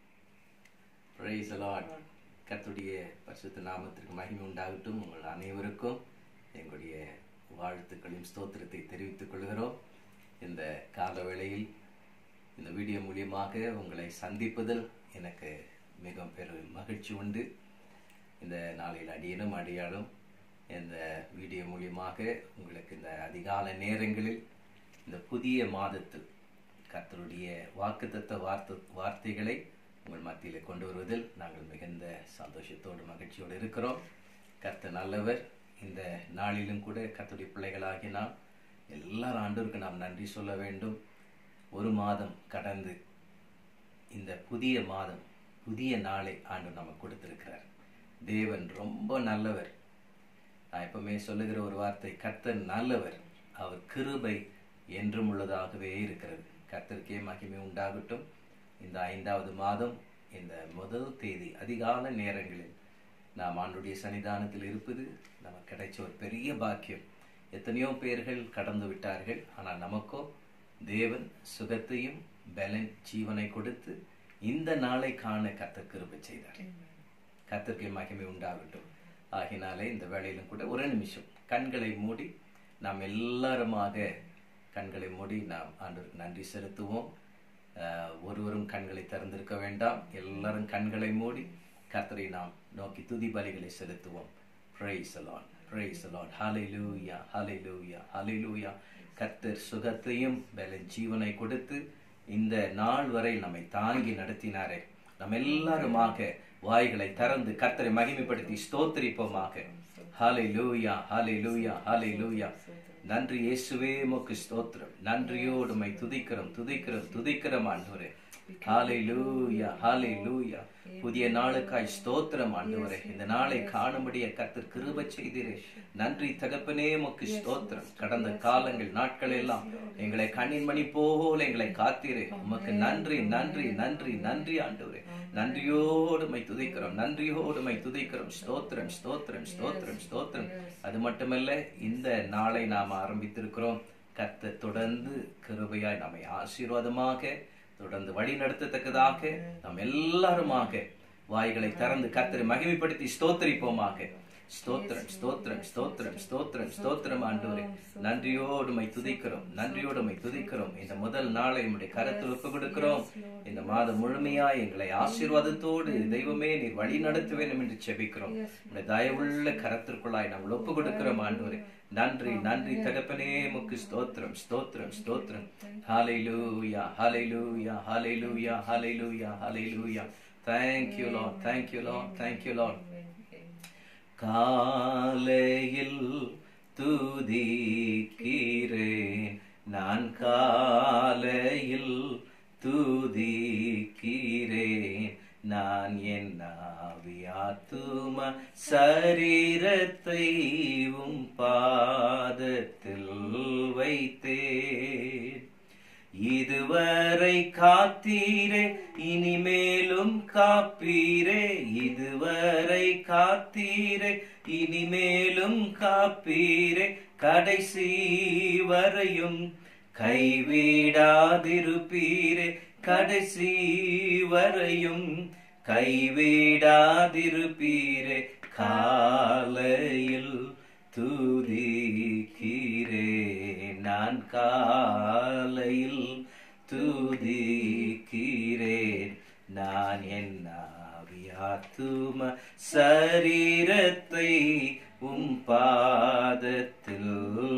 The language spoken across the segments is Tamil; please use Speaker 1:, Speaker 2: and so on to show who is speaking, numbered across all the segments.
Speaker 1: பிரைஸ் லார்ட் கர்த்தருடைய பரிசுத்த நாமத்திற்கு மகிமை உண்டாகட்டும் உங்கள் அனைவருக்கும் எங்களுடைய வாழ்த்துக்களையும் ஸ்தோத்திரத்தை தெரிவித்துக் கொள்கிறோம் இந்த கால வேளையில் இந்த வீடியோ மூலியமாக உங்களை சந்திப்பதில் எனக்கு மிக பெரும் மகிழ்ச்சி உண்டு இந்த நாளில் அடியனும் அடியாலும் இந்த வீடியோ மூலியமாக உங்களுக்கு இந்த அதிகால நேரங்களில் இந்த புதிய மாதத்தில் கர்த்தருடைய வாக்குத்தத்த வார்த்தை வார்த்தைகளை உங்கள் மத்தியில் கொண்டு வருவதில் நாங்கள் மிகுந்த சந்தோஷத்தோடு மகிழ்ச்சியோடு இருக்கிறோம் கர்த்தர் நல்லவர் இந்த நாளிலும் கூட கர்த்தருடைய பிள்ளைகளாகி நாம் எல்லார் ஆண்டோருக்கு நாம் நன்றி சொல்ல வேண்டும் ஒரு மாதம் கடந்து இந்த புதிய மாதம் புதிய நாளை ஆண்டு நமக்கு கொடுத்திருக்கிறார் தேவன் ரொம்ப நல்லவர் நான் எப்பவுமே சொல்லுகிற ஒரு வார்த்தை கர்த்தர் நல்லவர் அவர் கிருபை என்றும் உள்ளதாகவே இருக்கிறது கர்த்தருக்கே மகிமை உண்டாகட்டும் இந்த ஐந்தாவது மாதம் இந்த முதல் தேதி அதிகால நேரங்களில் நாம் ஆண்டுடைய சன்னிதானத்தில் இருப்பது நமக்கு கிடைச்ச ஒரு பெரிய பாக்கியம் எத்தனையோ பேர்கள் கடந்து விட்டார்கள் ஆனால் நமக்கோ தேவன் சுகத்தையும் பலன் ஜீவனை கொடுத்து இந்த நாளை காண கர்த்தர் கிருபை செய்தார் கர்த்தருக்கு மகிமை உண்டாகட்டும் ஆகினாலே இந்த வேளையிலும் கூட ஒரு நிமிஷம் கண்களை மூடி நாம் எல்லாருமாக கண்களை மூடி நாம் ஆண்டவருக்கு நன்றி செலுத்துவோம் ஆஹ் ஒருவரும் கண்களை திறந்திருக்க வேண்டாம் எல்லாரும் கண்களை மூடி கர்த்தரை நாம் நோக்கி துதி பலிகளை செலுத்துவோம் பிரைஸ் அலான் பிரைஸ் அலான் ஹalleluya ஹalleluya ஹalleluya கர்த்தர் சுகத்தையும் பலன் ஜீவனை கொடுத்து இந்த நாள் வரை நம்மை தாங்கி நடத்தினாரே நம்ம எல்லாருமாக வாய்களை திறந்து கர்த்தரை மகிமைப்படுத்தி ஸ்தோத்திரிப்போமாக ஹalleluya ஹalleluya ஹalleluya நன்றி இயேசுவே உமக்கு ஸ்தோத்திரம் நன்றியோடு உம்மை துதிக்கிறோம் துதிக்கிறோம் துதிக்கிறோம் ஆண்டவரே ஹalleluya ஹalleluya புதிய நாளுக்காய் ஸ்தோத்திரம் ஆண்டவரே இந்த நாளை காணும்படிய கர்த்தர் கிருபை செய்தீரே நன்றி தகப்பனே உமக்கு ஸ்தோத்திரம் கடந்த காலங்கள் நாட்கள் எல்லாம் எங்களை கண்ணின் மணி போல எங்களை காத்தீரே உமக்கு நன்றி நன்றி நன்றி நன்றி ஆண்டவரே நன்றியோடு உம்மை துதிக்கிறோம் நன்றியோடு உம்மை துதிக்கிறோம் ஸ்தோத்திரம் ஸ்தோத்திரம் ஸ்தோத்திரம் ஸ்தோத்திரம் அது மட்டுமல்ல இந்த நாளை நாம் ஆரம்பித்திருக்கிறோம் கர்த்தர் தொடர்ந்து கிருபையாய் நம்மை ஆசீர்வாதமாக தொடர்ந்து வழி நடத்தத்தக்கதாக நாம் எல்லாருமாக வாய்களை திறந்து கர்த்தரை மகிமைப்படுத்தி ஸ்தோத்தரிப்போமாக ஸ்தோத்திரம் ஸ்தோத்திரம் ஸ்தோத்திரம் ஸ்தோத்திரம் ஸ்தோத்திரம் ஆண்டவரே நன்றியோடுமை துதிக்கிறோம் நன்றியோடுமை துதிக்கிறோம் இந்த முதல் நாளை உம்முடைய கரத்தில் ஒப்பு கொடுக்கிறோம் இந்த மாதம் முழுமையாய் எங்களை ஆசீர்வாதத்தோடு தெய்வமே நீர் வழி நடத்த வேண்டும் என்று செபிக்கிறோம் உடைய தயவுள்ள கரத்திற்குள்ளாய் நாங்கள் ஒப்பு கொடுக்கிறோம் ஆண்டவரே நன்றி நன்றி தகப்பனே முக்கு ஸ்தோத்திரம் ஸ்தோத்திரம் ஸ்தோத்திரம் ஹalleluya ஹalleluya ஹalleluya ஹalleluya ஹalleluya thank you lord thank you lord thank you lord காலையில் துதிக்கிறேன் நான் காலையில் துதிக்கிறேன் நான் என் ஆவியாத்தும சரீரத்தை உம் பாதத்தில் வைத்தேன் இதுவரை காத்தீரே இனிமேலும் காப்பீரே இதுவரை காத்தீரே இனிமேலும் காப்பீரே கடைசி வரையும் கைவிடாதிருப்பீரே கடைசி வரையும் கைவிடாதிருப்பீரே காலையில் துதிக்கிறேன் நான் காலையில் துதிக்கிறேன் நான் என் ஆவியாத்தும சரீரத்தை உம் பாதத்தில்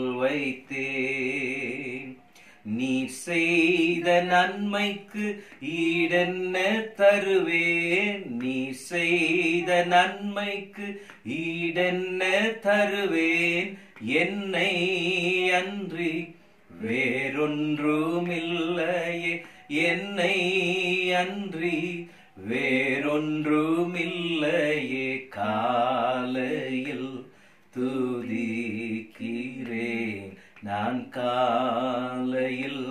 Speaker 1: வைத்தேன் நீ செய்த நன்மைக்கு ஈடென்ன தருவேன் நீ செய்த நன்மைக்கு ஈடென்ன தருவேன் என்னை அன்றி வேறொன்றுமில்லையே என்னை அன்றி வேறொன்றுமில்லையே காலையில் துதிக்கிறேன் நான் காலையில்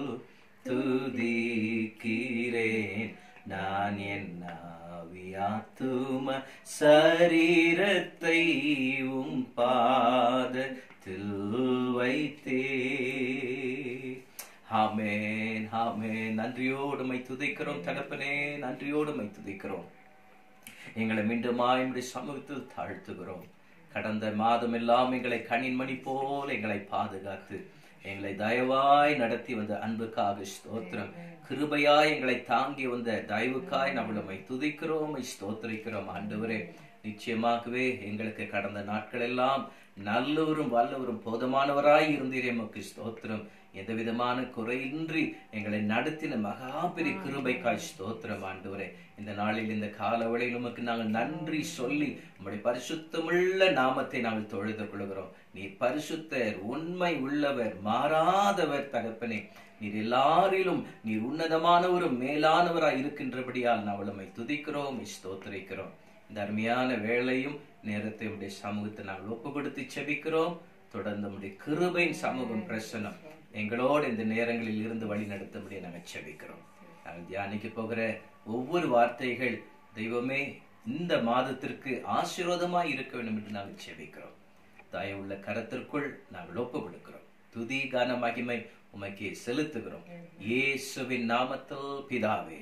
Speaker 1: துதிக்கிறேன் நான் என் ஆவியாத்தும சரீரத்தை உம் பாதத்தில் வைத்தே ஆமென் ஆமென் நன்றியோடு மை துதிக்கிறோம் தகப்பனே நன்றியோடு மை துதிக்கிறோம் எங்களை மீண்டுமாய் உம்முடைய சமூகத்தில் தாழ்த்துகிறோம் கடந்த மாதம் எல்லாம் எங்களை கணின்மணி போல் எங்களை பாதுகாத்து எங்களை தயவாய் நடத்தி வந்த அன்புக்காக ஸ்தோத்திரம் கிருபையாய் எங்களை தாங்கி வந்த தயவுக்காய் நம்மளுமை துதிக்கிறோம் ஸ்தோத்திரிக்கிறோம் ஆண்டவரே நிச்சயமாகவே எங்களுக்கு கடந்த நாட்கள் எல்லாம் நல்லவரும் வல்லவரும் போதுமானவராய் இருந்தீரே எமக்கு ஸ்தோத்திரம் எந்த விதமான குறையின்றி எங்களை நடத்தின மகா பெரிய கிருபைக்காய் ஸ்தோத்திரம் ஆண்டவரே இந்த நாளில் இந்த காலவழியில் உமக்கு நாங்கள் நன்றி சொல்லி உம்முடைய பரிசுத்தமுள்ள நாமத்தை நாங்கள் தொழுது கொள்கிறோம் நீர் பரிசுத்தர் உண்மை உள்ளவர் மாறாதவர் தகப்பனே நீர் எல்லாரிலும் நீர் உன்னதமானவரும் மேலானவராய் இருக்கின்றபடியால் நாங்கள் உம்மை துதிக்கிறோம் ஸ்தோத்திரிக்கிறோம் இந்த அருமையான வேளையும் நேரத்தை உடைய சமூகத்தை நாங்கள் ஒப்பு கொடுத்து செபிக்கிறோம் தொடர்ந்து உடைய கிருபையின் சமூகம் பிரசனம் எங்களோடு இந்த நேரங்களில் இருந்து வழி நடத்தும்படி நாங்கள் செபிக்கிறோம் நாங்கள் தியானிக்க போகிற ஒவ்வொரு வார்த்தைகள் தெய்வமே இந்த மாதத்திற்கு ஆசீர்வாதமாய் இருக்க வேண்டும் என்று நாங்கள் செபிக்கிறோம் தயவுள்ள கரத்திற்குள் நாங்கள் ஒப்பு கொடுக்கிறோம் துதி கான மகிமை உமக்கே செலுத்துகிறோம் இயேசுவின் நாமத்தில் பிதாவே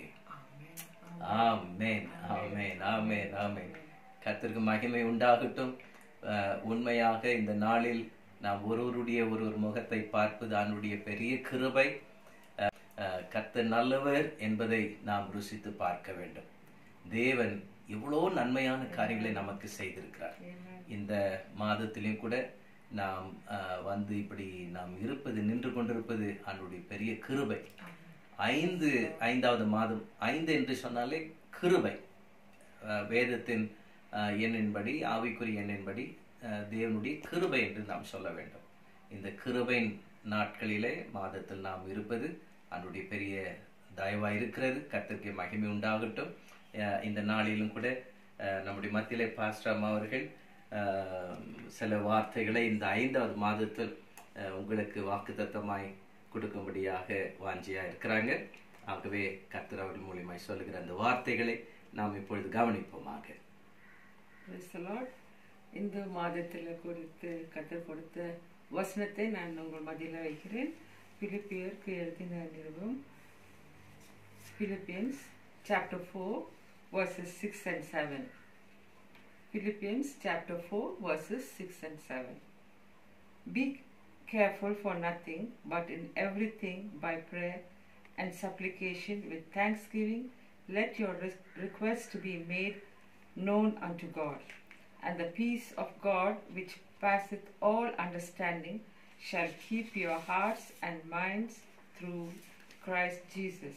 Speaker 1: ஆமென் ஆமென் ஆமென் ஆமென் கர்த்தருக்கு மகிமை உண்டாகட்டும் அஹ், உண்மையாக இந்த நாளில் நாம் ஒருவருடைய ஒரு ஒரு முகத்தை பார்ப்பது அவனுடைய பெரிய கிருபை அஹ், அஹ், கர்த்தர் நல்லவர் என்பதை நாம் ருசித்து பார்க்க வேண்டும் தேவன் எவ்வளோ நன்மையான காரியங்களை நமக்கு செய்திருக்கிறார் இந்த மாதத்திலும் கூட நாம் அஹ், வந்து இப்படி நாம் இருப்பது நின்று கொண்டிருப்பது அவனுடைய பெரிய கிருபை ஐந்து ஐந்தாவது மாதம் ஐந்து என்று சொன்னாலே கிருபை அஹ், வேதத்தின் அஹ், எண்ணின்படி ஆவிக்குரிய எண்ணின்படி அஹ், தேவனுடைய கிருபை என்று நாம் சொல்ல வேண்டும் இந்த கிருபையின் நாட்களிலே மாதத்தில் நாம் இருப்பது அவனுடைய பெரிய தயவாக இருக்கிறது கர்த்தருக்கு மகிமை உண்டாகட்டும் அஹ், இந்த நாளிலும் கூட அஹ், நம்முடைய மத்தியிலே பாஸ்டாம் அவர்கள் அஹ், சில வார்த்தைகளை இந்த ஐந்தாவது மாதத்தில் அஹ், உங்களுக்கு வாக்குத்தத்தமாய் கொடுக்கும்படியாக வாஞ்சியா இருக்கிறாங்க ஆகவே கர்த்தர் அவர் மூலியமாய் சொல்லுகிற அந்த வார்த்தைகளை நாம் இப்பொழுது கவனிப்போமாக
Speaker 2: Praise the Lord. இந்த மாதத்தில் குறித்து கத்தர் கொடுத்த வசனத்தை நான் உங்கள் மத்தியில் வைக்கிறேன் பிலிப்பியருக்கு எழுதின நிறுவம் Philippians chapter 4 verses 6 and 7. Philippians chapter 4 verses 6 and 7. Be careful for nothing, but in everything by prayer and supplication with thanksgiving, let your re- requests be made known unto God. And the peace of God, which passeth all understanding, shall keep your hearts and minds through Christ Jesus.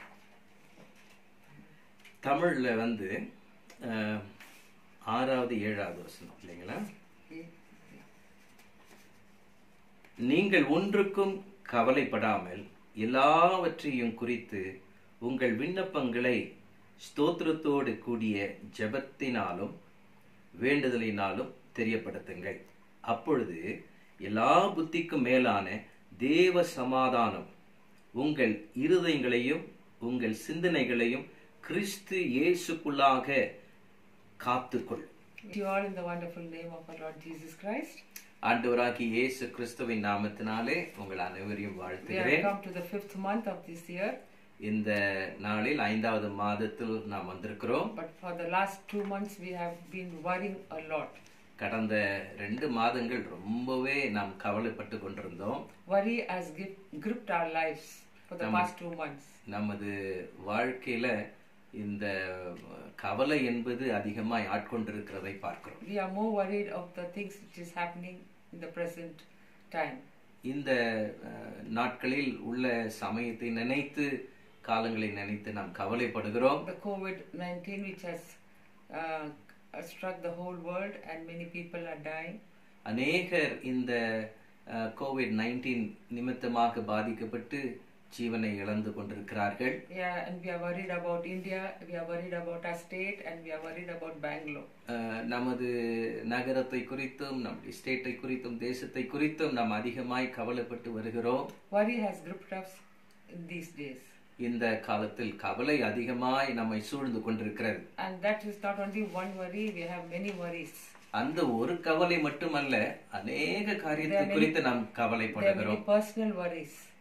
Speaker 1: தமிழ்ல வந்து அஹ், ஆறாவது ஏழாவது வசனம் இல்லைங்களா நீங்கள் ஒன்றுக்கும் கவலைப்படாமல் எல்லாவற்றையும் குறித்து உங்கள் விண்ணப்பங்களை ஸ்தோத்திரத்தோடு கூடிய ஜெபத்தினாலும் வேண்டுதலினாலும் தெரியப்படுத்துங்கள் அப்பொழுது எல்லா புத்திக்கும் மேலான தேவ சமாதானம் உங்கள் இருதயங்களையும் உங்கள் சிந்தனைகளையும் கிறிஸ்து இயேசுக்குள்ளாக காத்துக்கொள்
Speaker 2: You all in the wonderful name of our Lord Jesus Christ.
Speaker 1: ஆண்டவராகி இயேசு கிறிஸ்துவின் நாமத்தினாலே உங்கள் அனைவரையும்
Speaker 2: We have
Speaker 1: வாழ்த்துகிறேன்
Speaker 2: come to the fifth month of this year,
Speaker 1: இந்த நாளில் ஐந்தாவது மாதத்தில் நாம் வந்திருக்கிறோம்
Speaker 2: but for the last two months we have been worrying a lot.
Speaker 1: கடந்த ரெண்டு மாதங்கள் ரொம்பவே நாம் கவலைப்பட்டு கொண்டிருந்தோம்
Speaker 2: Worry has grip- gripped our lives for the past two months.
Speaker 1: நமது வாழ்க்கையில இந்த கவலை என்பது அதிகமாய் ஆட்கொண்டிருக்கிறதை பார்க்கிறோம்
Speaker 2: We are more worried of the things which is happening in the present time.
Speaker 1: இந்த அஹ், நாட்களில் உள்ள சமயத்தை நினைத்து காலங்களை நினைத்து நாம் கவலைப்படுகிறோம்
Speaker 2: The COVID 19, which has uh, struck the whole world, and many people are dying.
Speaker 1: அநேகர் இந்த கோவிட் நைன்டீன் நிமித்தமாக பாதிக்கப்பட்டு ஜீவனை இழந்து கொண்டிருக்கிறார்கள்
Speaker 2: Yeah, and we are worried about India, we are worried about our state, and we are worried about Bangalore.
Speaker 1: அஹ், நமது நகரத்தை குறித்தும் நம்முடைய ஸ்டேட்டை குறித்தும் தேசத்தை குறித்தும் நாம் அதிகமாய் கவலைப்பட்டு வருகிறோம்
Speaker 2: Worry has gripped us in these days.
Speaker 1: இந்த காலத்தில் கவலை அதிகமாய் நம்மை சூழ்ந்து கொண்டிருக்கிறது
Speaker 2: And that is not only one worry, we have many worries.
Speaker 1: அந்த ஒரு கவலை மட்டுமல்ல அநேக காரியத்தை
Speaker 2: There are many-
Speaker 1: குறித்து நாம்
Speaker 2: There are
Speaker 1: கவலைப்படுகிறோம்
Speaker 2: many personal worries.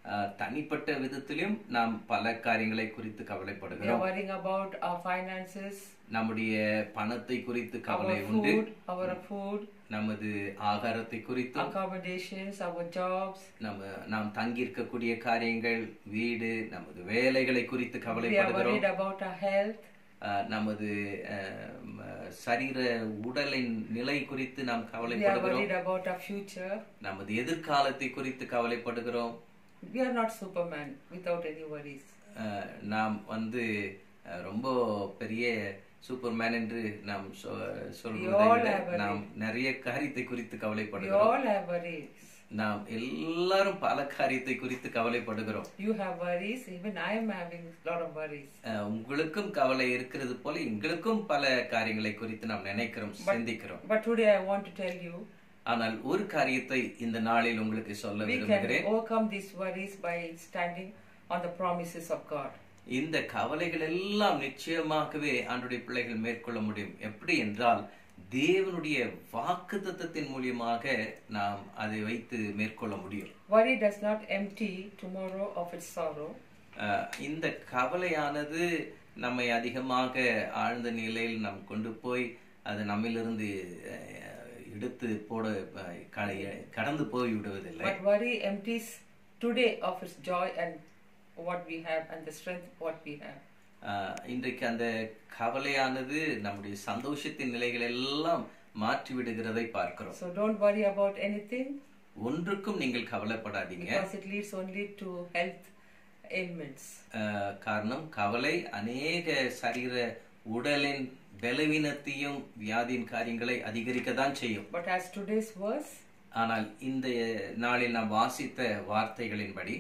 Speaker 1: அஹ், தனிப்பட்ட விதத்திலும் நாம் பல காரியங்களை குறித்து
Speaker 2: We are
Speaker 1: கவலைப்படுகிறோம்
Speaker 2: worrying about our finances,
Speaker 1: நம்முடைய பணத்தை குறித்து
Speaker 2: our
Speaker 1: கவலை உண்டு
Speaker 2: food, our food,
Speaker 1: நமது ஆகாரத்தை குறித்தும்
Speaker 2: accommodations, our jobs.
Speaker 1: நம்ம நாம் தங்கியிருக்கக்கூடிய காரியங்கள் வீடு நமது வேலைகளை குறித்து
Speaker 2: We are
Speaker 1: கவலைப்படுகிறோம்
Speaker 2: worried about our health.
Speaker 1: அஹ், நமது அஹ், ம- சரீர உடலின் நிலை குறித்து நாம்
Speaker 2: We are
Speaker 1: கவலைப்படுகிறோம்
Speaker 2: worried about our future.
Speaker 1: நமது எதிர்காலத்தை குறித்து கவலைப்படுகிறோம்
Speaker 2: We are not Superman without any worries.
Speaker 1: அஹ், நாம் வந்து அஹ், ரொம்ப பெரிய சூப்பர்மேன் என்று நாம் சொ- சொல்வதை
Speaker 2: We all
Speaker 1: விட
Speaker 2: have worries.
Speaker 1: நாம் நிறைய காரியத்தை குறித்து
Speaker 2: We
Speaker 1: கவலைப்படுகிறோம்
Speaker 2: all have worries.
Speaker 1: நாம் எல்லாரும் பல காரியத்தை குறித்து கவலைப்படுகிறோம்
Speaker 2: You have worries. Even I am having a lot of worries.
Speaker 1: அஹ், உங்களுக்கும் கவலை இருக்கிறது போல எங்களுக்கும் பல காரியங்களை குறித்து நாம் நினைக்கிறோம் சிந்திக்கிறோம்
Speaker 2: But today I want to tell you,
Speaker 1: ஆனால் ஒரு காரியத்தை இந்த நாளில் உங்களுக்கு சொல்ல
Speaker 2: we
Speaker 1: விரும்புகிறேன்
Speaker 2: can overcome these worries by standing on the promises of God.
Speaker 1: இந்த கவலைகள் எல்லாம் நிச்சயமாகவே ஆண்டுடைய பிள்ளைகள் மேற்கொள்ள முடியும் எப்படி என்றால் தேவனுடைய வாக்கு தத்தத்தின் மூலியமாக நாம் அதை வைத்து மேற்கொள்ள முடியும்
Speaker 2: Worry does not empty tomorrow of its sorrow.
Speaker 1: அஹ், இந்த கவலையானது நம்மை அதிகமாக ஆழ்ந்த நிலையில் நாம் கொண்டு போய் அது நம்மிலிருந்து அஹ், எடுத்து போட அஹ், க- கடந்து போய் விடுவதில்லை
Speaker 2: But worry empties today of its joy and what we have and the strength what we have.
Speaker 1: ஆஹ் இன்றைக்கு அந்த கவலையானது நம்முடைய சந்தோஷத்தின் நிலைகள் எல்லாம் மாற்றி விடுகிறதை பார்க்கிறோம்
Speaker 2: So don't worry about anything
Speaker 1: ஒன்றுக்கும் நீங்கள் கவலைப்படாதீங்க
Speaker 2: because it leads only to health ailments.
Speaker 1: ஆஹ் காரணம் கவலை அநேக சரீர உடலின் பலவீனத்தையும் வியாதியின் காரியங்களை அதிகரிக்க தான் செய்யும்
Speaker 2: But as today's verse,
Speaker 1: ஆனால் இந்த நாளில் நாம் வாசித்த வார்த்தைகளின்படி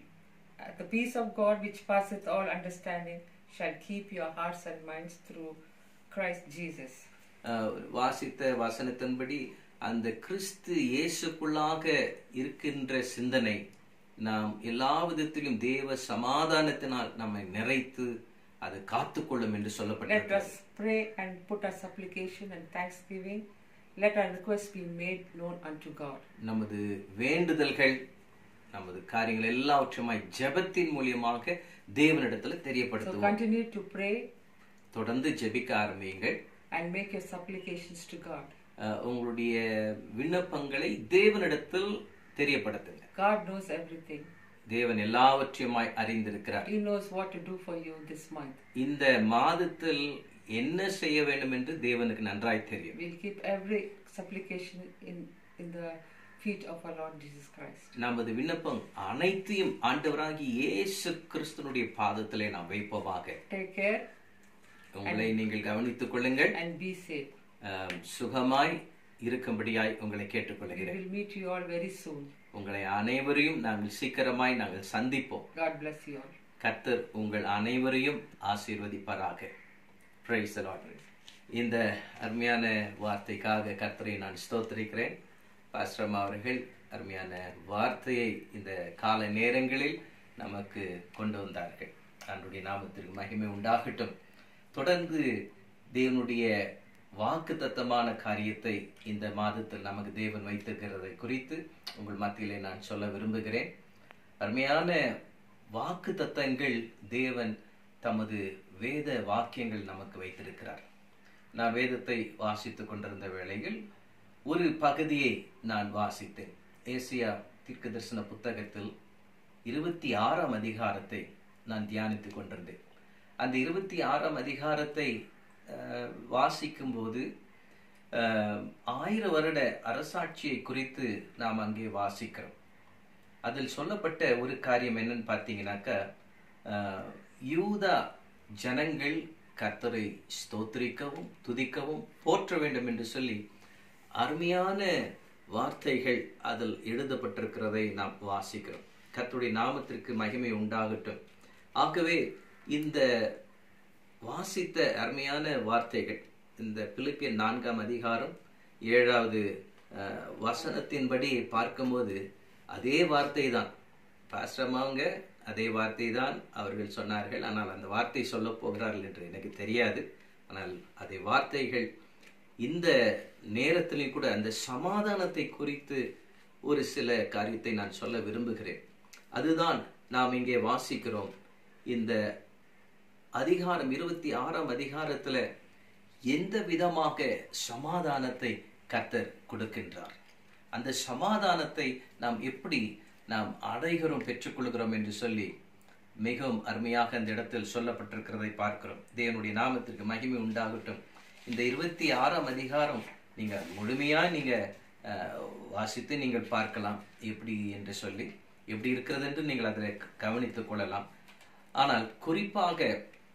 Speaker 2: uh, the peace of God which passeth all understanding shall keep your hearts and minds through Christ Jesus.
Speaker 1: ஆஹ் வாசித்த வசனத்தின்படி அந்த கிறிஸ்து இயேசுக்குள்ளாக இருக்கின்ற சிந்தனை நாம் எல்லா விதத்திலும் தேவ சமாதானத்தினால் நம்மை நிறைத்து அது காத்துக்கொள்ளும் என்று
Speaker 2: Let
Speaker 1: சொல்லப்பட்டிருக்கிறது
Speaker 2: us pray and put our supplication and thanksgiving. Let our requests be made known unto God.
Speaker 1: நமது வேண்டுதல்கள் நமது காரியங்கள் எல்லாவற்றுமாய் ஜெபத்தின் மூலியமாக தேவனிடத்துல
Speaker 2: So
Speaker 1: தெரியப்படுத்துவோம்
Speaker 2: continue to pray
Speaker 1: தொடர்ந்து ஜெபிக்க ஆரம்பியுங்கள்
Speaker 2: and make your supplications to God.
Speaker 1: ஆஹ் உங்களுடைய விண்ணப்பங்களை தேவனிடத்தில் தெரியப்படுத்துங்க
Speaker 2: God knows everything.
Speaker 1: தேவன் எல்லாவற்றையுமாய் அறிந்திருக்கிறார்
Speaker 2: He knows what to do for you this month.
Speaker 1: இந்த மாதத்தில் என்ன செய்ய வேண்டும் என்று தேவனுக்கு நன்றாய் தெரியும்
Speaker 2: We'll keep every supplication in, in the feet of our Lord Jesus Christ.
Speaker 1: நமது விண்ணப்பம் அனைத்தையும் ஆண்டவராகி இயேசு கிறிஸ்துனுடைய பாதத்திலே நாம் வைப்போமாக
Speaker 2: Take care
Speaker 1: உங்களை நீங்கள் கவனித்துக் கொள்ளுங்கள்
Speaker 2: and be safe.
Speaker 1: ஆம், சுகமாய் இருக்கும்படியாய் உங்களை
Speaker 2: We
Speaker 1: கேட்டுக்கொள்கிறேன்
Speaker 2: will meet you all very soon.
Speaker 1: உங்களை அனைவரையும் நாங்கள் சீக்கிரமாய் நாங்கள் சந்திப்போம்
Speaker 2: God bless you all.
Speaker 1: கர்த்தர் உங்கள் அனைவரையும் ஆசீர்வதிப்பாராக Praise the Lord. இந்த அருமையான வார்த்தைக்காக கர்த்தரை நான் ஸ்தோத்திரிக்கிறேன் பாஸ்ரம் அவர்கள் அருமையான வார்த்தையை இந்த கால நேரங்களில் நமக்கு கொண்டு வந்தார்கள் அன்றைய நாமத்திற்கு மகிமை உண்டாகட்டும் தொடர்ந்து தேவனுடைய வாக்கு தத்தமான காரியத்தை இந்த மாதத்தில் நமக்கு தேவன் வைத்திருக்கிறதை குறித்து உங்கள் மத்தியிலே நான் சொல்ல விரும்புகிறேன் அருமையான வாக்கு தத்தங்கள் தேவன் தமது வேத வாக்கியங்கள் நமக்கு வைத்திருக்கிறார் நான் வேதத்தை வாசித்துக் கொண்டிருந்த வேளையில் ஒரு பகுதியை நான் வாசித்தேன் ஏசியா தீர்க்க தரிசன புத்தகத்தில் இருபத்தி ஆறாம் அதிகாரத்தை நான் தியானித்துக் கொண்டிருந்தேன் அந்த இருபத்தி ஆறாம் அதிகாரத்தை அஹ், வாசிக்கும்போது அஹ், ஆயிர வருட அரசாட்சியை குறித்து நாம் அங்கே வாசிக்கிறோம் அதில் சொல்லப்பட்ட ஒரு காரியம் என்னன்னு பார்த்தீங்கன்னாக்கா அஹ், யூதா ஜனங்கள் கர்த்தரை ஸ்தோத்திரிக்கவும் துதிக்கவும் போற்ற வேண்டும் என்று சொல்லி அருமையான வார்த்தைகள் அதில் எழுதப்பட்டிருக்கிறதை நாம் வாசிக்கிறோம் கர்த்தருடைய நாமத்திற்கு மகிமை உண்டாகட்டும் ஆகவே இந்த வாசித்த அருமையான வார்த்தைகள் இந்த பிலிப்பியன் நான்காம் அதிகாரம் ஏழாவது அஹ், வசனத்தின்படி பார்க்கும்போது அதே வார்த்தை தான் பாஸ்டமாவங்க அதே வார்த்தை தான் அவர்கள் சொன்னார்கள் ஆனால் அந்த வார்த்தை சொல்ல போகிறார்கள் என்று எனக்கு தெரியாது ஆனால் அதே வார்த்தைகள் இந்த நேரத்திலையும் கூட அந்த சமாதானத்தை குறித்து ஒரு சில காரியத்தை நான் சொல்ல விரும்புகிறேன் அதுதான் நாம் இங்கே வாசிக்கிறோம் இந்த அதிகாரம் இருபத்தி ஆறாம் அதிகாரத்துல எந்த விதமாக சமாதானத்தை கர்த்தர் கொடுக்கின்றார் அந்த சமாதானத்தை நாம் எப்படி நாம் அடைகிறோம் பெற்றுக்கொள்கிறோம் என்று சொல்லி மிகவும் அருமையாக அந்த இடத்தில் சொல்லப்பட்டிருக்கிறதை பார்க்கிறோம் தேவனுடைய நாமத்திற்கு மகிமை உண்டாகட்டும் இந்த இருபத்தி ஆறாம் அதிகாரம் நீங்க முழுமையா நீங்க அஹ், வாசித்து நீங்கள் பார்க்கலாம் எப்படி என்று சொல்லி எப்படி இருக்கிறது என்று நீங்கள் அதில் கவனித்துக் கொள்ளலாம் ஆனால் குறிப்பாக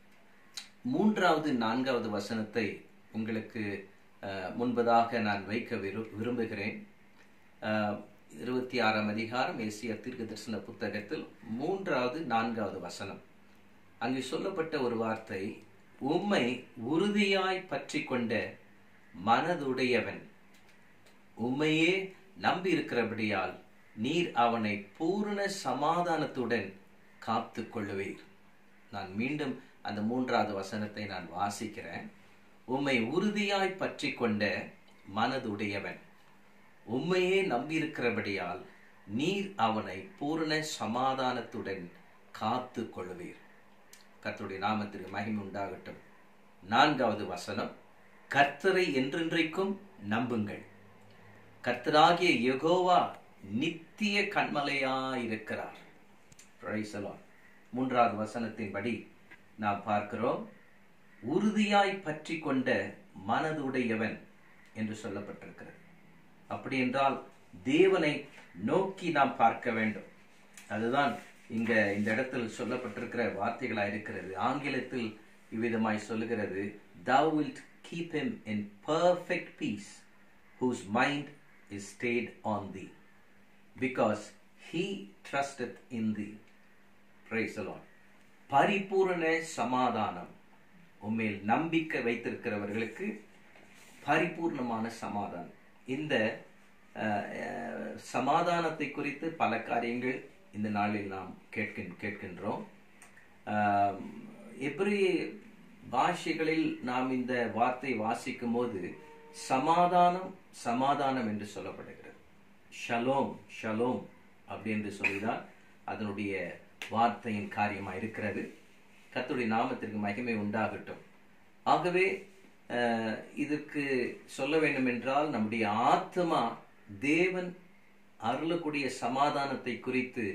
Speaker 1: மூன்றாவது நான்காவது வசனத்தை உங்களுக்கு அஹ், முன்பதாக நான் வைக்க விரு விரும்புகிறேன் அஹ், இருபத்தி ஆறாம் அதிகாரம் ஏசிய தீர்க்க தரிசன புத்தகத்தில் மூன்றாவது நான்காவது வசனம் அங்கு சொல்லப்பட்ட ஒரு வார்த்தை உம்மை உறுதியாய் பற்றி கொண்ட மனதுடையவன் உம்மையே நம்பி இருக்கிறபடியால் நீர் அவனை பூரண சமாதானத்துடன் காத்து கொள்ளுவீர் நான் மீண்டும் அந்த மூன்றாவது வசனத்தை நான் வாசிக்கிறேன் உம்மை உறுதியாய் பற்றி கொண்ட மனதுடையவன் உம்மையே நம்பியிருக்கிறபடியால் நீர் அவனை பூரண சமாதானத்துடன் காத்து கொள்ளுவீர் கர்த்தருடைய நாமத்திற்கு மகிமை உண்டாகட்டும் நான்காவது வசனம் கர்த்தரை என்றென்றைக்கும் நம்புங்கள் கர்த்தராகிய யெகோவா நித்திய கண்மலையாயிருக்கிறார் Praise the Lord. மூன்றாவது வசனத்தின்படி நாம் பார்க்கிறோம் உறுதியாய் பற்றி கொண்ட மனதுடையவன் என்று சொல்லப்பட்டிருக்கிறது அப்படி என்றால் தேவனை நோக்கி நாம் பார்க்க வேண்டும் அதுதான் இங்க இந்த இடத்தில் சொல்லப்பட்டிருக்கிற வார்த்தைகளா இருக்கிறது ஆங்கிலத்தில் இவ்விதமாய் சொல்லுகிறது thou wilt keep him in perfect peace whose mind is stayed on thee because he trusteth in thee praise the lord பரிபூரண சமாதானம் உண்மையில் நம்பிக்கை வைத்திருக்கிறவர்களுக்கு பரிபூர்ணமான சமாதானம் இந்த அஹ், அஹ், சமாதானத்தை குறித்து பல காரியங்கள் இந்த நாளில் நாம் கேட்கின் கேட்கின்றோம் ஆம், எபிரிய பாஷைகளில் நாம் இந்த வார்த்தை வாசிக்கும் போது சமாதானம் சமாதானம் என்று சொல்லப்படுகிறது ஷலோம் ஷலோம் அப்படி என்று சொல்லிதான் அதனுடைய வார்த்தையின் காரியமாக இருக்கிறது கர்த்தருடைய நாமத்திற்கு மகிமை உண்டாகட்டும் ஆகவே அஹ், இதற்கு சொல்ல வேண்டும் என்றால் நம்முடைய ஆத்மா தேவன் அருளக்கூடிய சமாதானத்தை குறித்து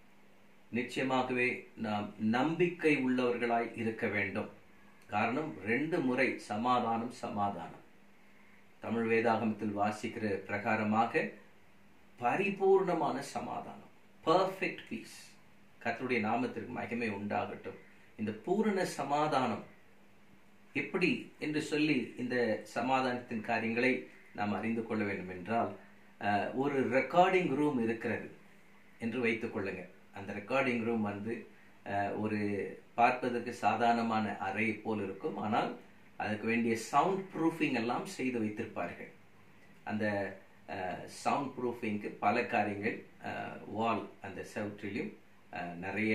Speaker 1: நிச்சயமாகவே நாம் நம்பிக்கை உள்ளவர்களாய் இருக்க வேண்டும் காரணம் ரெண்டு முறை சமாதானம் சமாதானம் தமிழ் வேதாகமத்தில் வாசிக்கிற பிரகாரமாக பரிபூர்ணமான சமாதானம் பர்ஃபெக்ட் பீஸ் கர்த்தருடைய நாமத்திற்கு மகிமை உண்டாகட்டும் இந்த பூரண சமாதானம் எப்படி என்று சொல்லி இந்த சமாதானத்தின் காரியங்களை நாம் அறிந்து கொள்ள வேண்டும் என்றால் அஹ், ஒரு ரெக்கார்டிங் ரூம் இருக்கிறது என்று வைத்துக் கொள்ளுங்க அந்த ரெக்கார்டிங் ரூம் வந்து அஹ், ஒரு பார்ப்பதற்கு சாதாரணமான அறை போல் இருக்கும் ஆனால் அதுக்கு வேண்டிய சவுண்ட் ப்ரூஃபிங் எல்லாம் செய்து வைத்திருப்பார்கள் அந்த சவுண்ட் ப்ரூஃபிங்க்கு பல காரியங்கள் வால் அந்த செவற்றிலும் அஹ், நிறைய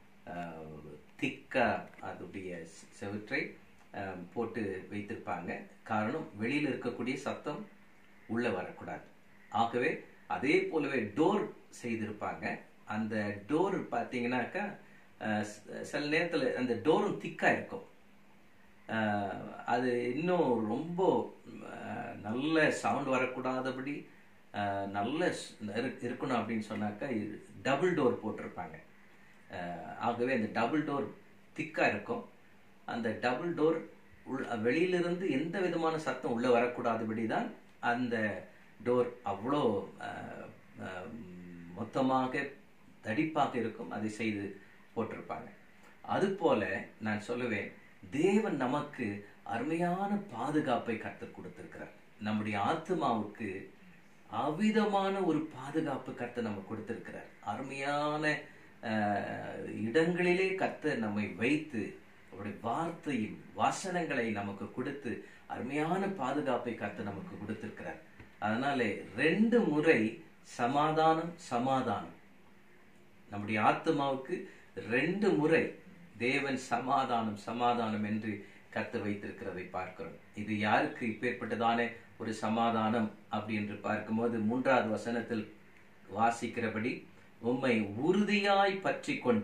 Speaker 1: திக்கா அதோடைய செவற்றை அஹ், போட்டு வைத்திருப்பாங்க காரணம் வெளியில் இருக்கக்கூடிய சத்தம் உள்ள வரக்கூடாது ஆகவே அதே போலவே டோர் செய்திருப்பாங்க அந்த டோர் பார்த்தீங்கன்னாக்கா அஹ், ச- சில நேரத்தில் அந்த டோரும் திக்கா இருக்கும் அஹ், அது இன்னும் ரொம்ப அஹ், நல்ல சவுண்ட் வரக்கூடாதபடி அஹ், நல்ல ஸ்- இரு- இருக்கணும் அப்படின்னு சொன்னாக்கா டபுள் டோர் போட்டிருப்பாங்க அஹ், ஆகவே அந்த டபுள் டோர் திக்கா இருக்கும் அந்த டபுள் டோர் உள் வெளியிலிருந்து எந்த விதமான சத்தம் உள்ள வரக்கூடாதபடி தான் அந்த டோர் அவ்வளோ அஹ், அஹ், மொத்தமாக தடிப்பாக இருக்கும் அதை செய்து போட்டிருப்பாங்க அதுபோல நான் சொல்லுவேன் தேவன் நமக்கு அருமையான பாதுகாப்பை கற்றுக் கொடுத்திருக்கிறார் நம்முடைய ஆத்மாவுக்கு அவிதமான ஒரு பாதுகாப்பு கர்த்தர் நம்ம கொடுத்திருக்கிறார் அருமையான அஹ், இடங்களிலே கர்த்தர் நம்மை வைத்து அவருடைய வார்த்தையின் வசனங்களை நமக்கு கொடுத்து அருமையான பாதுகாப்பை கர்த்தர் நமக்கு கொடுத்திருக்கிறார் அதனால ரெண்டு முறை சமாதானம் சமாதானம் நம்முடைய ஆத்மாவுக்கு ரெண்டு முறை தேவன் சமாதானம் சமாதானம் என்று கத்து வைத்திருக்கிறதை பார்க்கிறோம் இது யாருக்கு இப்பேற்பட்டதான ஒரு சமாதானம் அப்படி என்று பார்க்கும்போது மூன்றாவது வசனத்தில் வாசிக்கிறபடி உம்மை உறுதியாய் பற்றி கொண்ட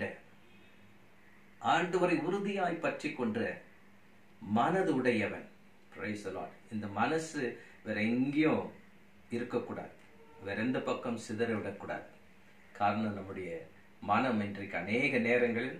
Speaker 1: ஆண்டவரை உறுதியாய் பற்றி கொன்ற மனது உடையவன் Praise the Lord. இந்த மனசு வேற எங்கேயும் இருக்கக்கூடாது வேற எந்த பக்கம் சிதற விடக்கூடாது காரணம் நம்முடைய மனம் இன்றைக்கு அநேக நேரங்களில்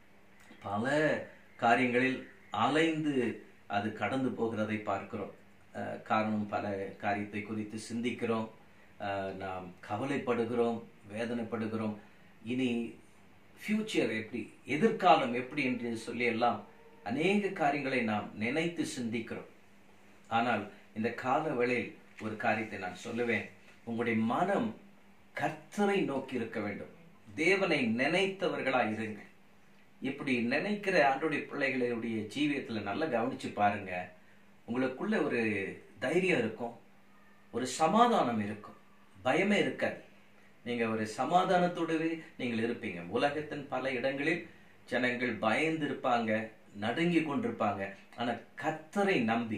Speaker 1: பல காரியங்களில் அலைந்து அது கடந்து போகிறதை பார்க்கிறோம் அஹ் காரணம் பல காரியத்தை குறித்து சிந்திக்கிறோம் அஹ் நாம் கவலைப்படுகிறோம் வேதனைப்படுகிறோம் இனி ஃபியூச்சர் எப்படி எதிர்காலம் எப்படி என்று சொல்லி எல்லாம் அநேக காரியங்களை நாம் நினைத்து சிந்திக்கிறோம் ஆனால் இந்த கால வேளையில் ஒரு காரியத்தை நான் சொல்லுவேன் உங்களுடைய மனம் கர்த்தரை நோக்கி இருக்க வேண்டும் தேவனை நினைத்தவர்களாய் இருங்கள் இப்படி நினைக்கிற ஆண்டோடைய பிள்ளைகளுடைய ஜீவியத்துல நல்லா கவனிச்சு பாருங்க உங்களுக்குள்ள ஒரு தைரியம் இருக்கும் ஒரு சமாதானம் இருக்கும் பயமே இருக்காது நீங்க ஒரு சமாதானத்தோடவே நீங்கள் இருப்பீங்க உலகத்தின் பல இடங்களில் ஜனங்கள் பயந்து இருப்பாங்க நடுங்கி கொண்டிருப்பாங்க ஆனா கர்த்தரை நம்பி